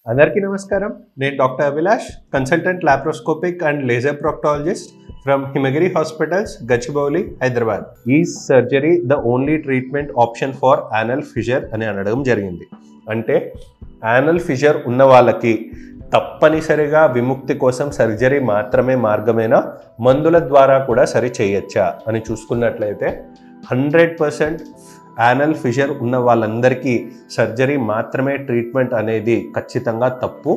అందరికీ నమస్కారం నేను doctor Abhilash consultant laparoscopic and laser proctologist from Himagiri hospitals Gachibowli Hyderabad ఈ surgery the only treatment option for anal fissure అని అనడం జరిగింది అంటే యానల్ ఫిజర్ ఉన్న వాళ్ళకి తప్పనిసరిగా విముక్తి కోసం సర్జరీ మాత్రమే మార్గమేనా మందుల ద్వారా కూడా సరి చేయొచ్చా అని చూసుకున్నట్లయితే హండ్రెడ్ పర్సెంట్ యానల్ ఫిషర్ ఉన్న వాళ్ళందరికీ సర్జరీ మాత్రమే ట్రీట్మెంట్ అనేది ఖచ్చితంగా తప్పు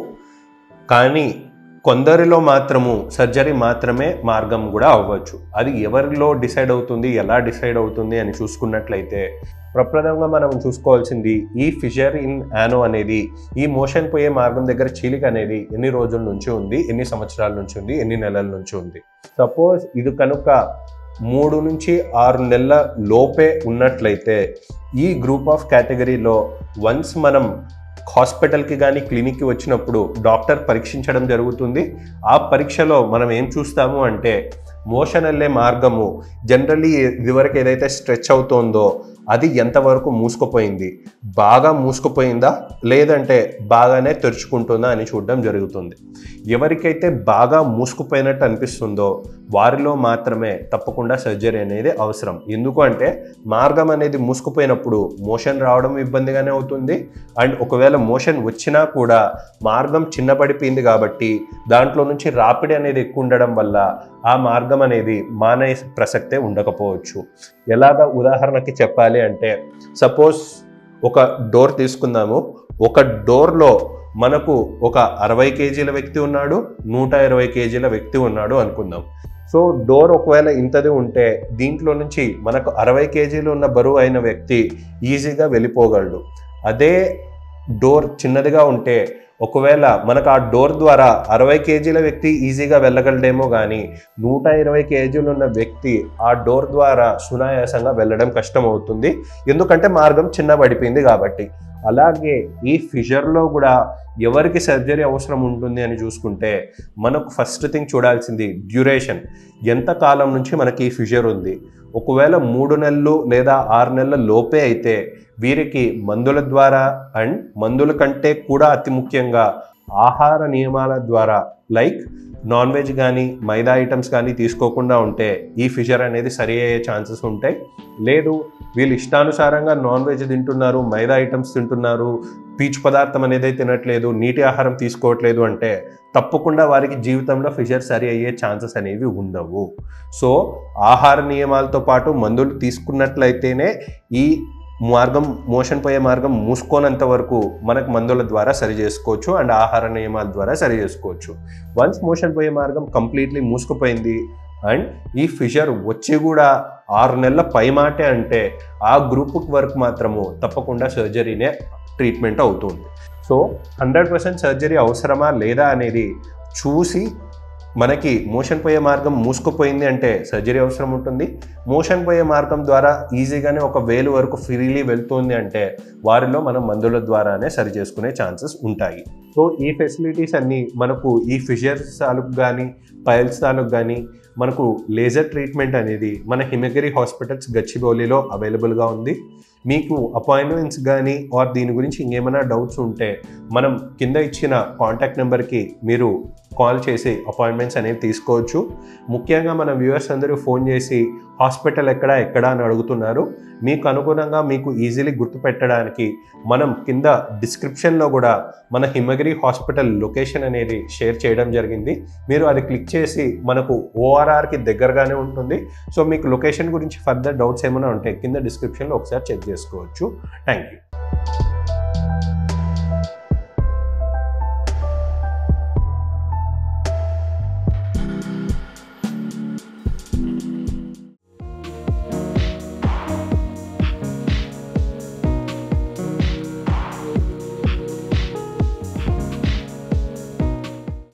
కానీ కొందరిలో మాత్రము సర్జరీ మాత్రమే మార్గం కూడా అవ్వచ్చు అది ఎవరిలో డిసైడ్ అవుతుంది ఎలా డిసైడ్ అవుతుంది అని చూసుకున్నట్లయితే ప్రప్రదంగా మనం చూసుకోవాల్సింది ఈ ఫిషర్ ఇన్ యానో అనేది ఈ మోషన్ పోయే మార్గం దగ్గర చీలిక అనేది ఎన్ని రోజుల నుంచి ఉంది ఎన్ని సంవత్సరాల నుంచి ఉంది ఎన్ని నెలల నుంచి ఉంది సపోజ్ ఇది కనుక మూడు నుంచి ఆరు నెలల లోపే ఉన్నట్లయితే ఈ గ్రూప్ ఆఫ్ కేటగిరీలో వన్స్ మనం హాస్పిటల్కి కానీ క్లినిక్కి వచ్చినప్పుడు డాక్టర్ పరీక్షించడం జరుగుతుంది ఆ పరీక్షలో మనం ఏం చూస్తాము అంటే మోషన్ వెళ్ళే మార్గము జనరల్లీ ఇదివరకు ఏదైతే స్ట్రెచ్ అవుతోందో అది ఎంతవరకు మూసుకుపోయింది బాగా మూసుకుపోయిందా లేదంటే బాగానే తెరుచుకుంటుందా అని చూడడం జరుగుతుంది ఎవరికైతే బాగా మూసుకుపోయినట్టు అనిపిస్తుందో వారిలో మాత్రమే తప్పకుండా సర్జరీ అనేది అవసరం ఎందుకు అంటే మార్గం అనేది మూసుకుపోయినప్పుడు మోషన్ రావడం ఇబ్బందిగానే అవుతుంది అండ్ ఒకవేళ మోషన్ వచ్చినా కూడా మార్గం చిన్నపడిపోయింది కాబట్టి దాంట్లో నుంచి రాపిడి అనేది ఎక్కువ ఉండడం వల్ల ఆ మార్గం అనేది మానే ప్రసక్తే ఉండకపోవచ్చు ఎలాగ ఉదాహరణకి చెప్పాలి అంటే సపోజ్ ఒక డోర్ తీసుకుందాము ఒక డోర్లో మనకు ఒక అరవై కేజీల వ్యక్తి ఉన్నాడు నూట ఇరవై కేజీల వ్యక్తి ఉన్నాడు అనుకుందాం సో డోర్ ఒకవేళ ఇంతది ఉంటే దీంట్లో నుంచి మనకు అరవై కేజీలు ఉన్న బరువు అయిన వ్యక్తి ఈజీగా వెళ్ళిపోగలడు అదే డోర్ చిన్నదిగా ఉంటే ఒకవేళ మనకు ఆ డోర్ ద్వారా అరవై కేజీల వ్యక్తి ఈజీగా వెళ్ళగలడేమో కానీ నూట ఇరవై కేజీలు ఉన్న వ్యక్తి ఆ డోర్ ద్వారా సునాయాసంగా వెళ్ళడం కష్టం అవుతుంది ఎందుకంటే మార్గం చిన్న పడిపోయింది కాబట్టి అలాగే ఈ ఫిజర్లో కూడా ఎవరికి సర్జరీ అవసరం ఉంటుంది అని చూసుకుంటే మనకు ఫస్ట్ థింగ్ చూడాల్సింది డ్యూరేషన్ ఎంత కాలం నుంచి మనకి ఈ ఫిజర్ ఉంది ఒకవేళ మూడు నెలలు లేదా ఆరు నెలల లోపే అయితే వీరికి మందుల ద్వారా అండ్ మందుల కంటే కూడా అతి ముఖ్యంగా ఆహార నియమాల ద్వారా లైక్ నాన్ వెజ్ కానీ మైదా ఐటమ్స్ కానీ తీసుకోకుండా ఉంటే ఈ ఫిషర్ అనేది సరి అయ్యే ఛాన్సెస్ ఉంటాయి లేదు వీళ్ళు ఇష్టానుసారంగా నాన్ వెజ్ తింటున్నారు మైదా ఐటమ్స్ తింటున్నారు పీచు పదార్థం అనేది తినట్లేదు నీటి ఆహారం తీసుకోవట్లేదు అంటే తప్పకుండా వారికి జీవితంలో ఫిషర్ సరి అయ్యే ఛాన్సెస్ అనేవి ఉండవు సో ఆహార నియమాలతో పాటు మందులు తీసుకున్నట్లయితేనే ఈ మార్గం మోషన్ పోయే మార్గం మూసుకోనంత వరకు మనకు మందుల ద్వారా సరి చేసుకోవచ్చు అండ్ ఆహార నియమాల ద్వారా సరి చేసుకోవచ్చు వన్స్ మోషన్ పోయే మార్గం కంప్లీట్లీ మూసుకుపోయింది అండ్ ఈ ఫిషర్ వచ్చి కూడా ఆరు నెలల పై మాటే అంటే ఆ గ్రూప్ వరకు మాత్రము తప్పకుండా సర్జరీనే ట్రీట్మెంట్ అవుతుంది సో హండ్రెడ్ పర్సెంట్ సర్జరీ అవసరమా లేదా అనేది చూసి మనకి మోషన్ పోయే మార్గం మూసుకుపోయింది అంటే సర్జరీ అవసరం ఉంటుంది మోషన్ పోయే మార్గం ద్వారా ఈజీగానే ఒక వేలు వరకు ఫ్రీలీ వెళ్తుంది అంటే వారిలో మనం మందుల ద్వారానే సరి చేసుకునే ఛాన్సెస్ ఉంటాయి సో ఈ ఫెసిలిటీస్ అన్నీ మనకు ఈ ఫిషర్స్ తాలూకు కానీ పైల్స్ తాలూకు కానీ మనకు లేజర్ ట్రీట్మెంట్ అనేది మన హిమగిరి హాస్పిటల్స్ గచ్చిబౌలిలో అవైలబుల్గా ఉంది మీకు అపాయింట్మెంట్స్ కానీ ఆర్ దీని గురించి ఇంకేమైనా డౌట్స్ ఉంటే మనం కింద ఇచ్చిన కాంటాక్ట్ నెంబర్కి మీరు కాల్ చేసి అపాయింట్మెంట్స్ అనేవి తీసుకోవచ్చు ముఖ్యంగా మన వ్యూవర్స్ అందరూ ఫోన్ చేసి హాస్పిటల్ ఎక్కడ ఎక్కడ అని అడుగుతున్నారు మీకు అనుగుణంగా మీకు ఈజీలీ గుర్తుపెట్టడానికి మనం కింద డిస్క్రిప్షన్లో కూడా మన హిమగిరి హాస్పిటల్ లొకేషన్ అనేది షేర్ చేయడం జరిగింది మీరు అది క్లిక్ చేసి మనకు ఓఆర్ఆర్కి దగ్గరగానే ఉంటుంది సో మీకు లొకేషన్ గురించి ఫర్దర్ డౌట్స్ ఏమైనా ఉంటే కింద డిస్క్రిప్షన్లో ఒకసారి చెక్ చేసుకోవచ్చు థ్యాంక్ యూ